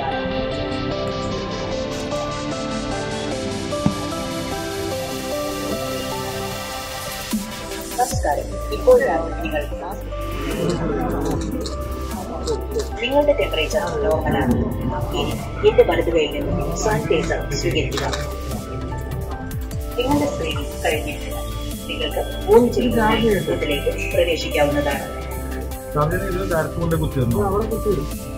ചെയ്യാവുന്നതാണ് നമസ്കാരം ഇപ്പോഴാണ് നിങ്ങൾ മാസ്ക് നിങ്ങളുടെ ടെമ്പറേച്ചർ നോർമലാണ് ഇനി എന്റെ വലതുകയിൽ നിന്ന് സാനിറ്റൈസർ സ്വീകരിക്കുക നിങ്ങളുടെ സ്ക്രീനിങ് കഴിഞ്ഞിട്ടില്ല നിങ്ങൾക്ക് മൂന്ന് ചിത്രത്തിലേക്ക് പ്രവേശിക്കാവുന്നതാണ് സാധ്യത ഇത് ഡയറക്റ്റ് കൊണ്ട് കുത്തിയിരുന്നു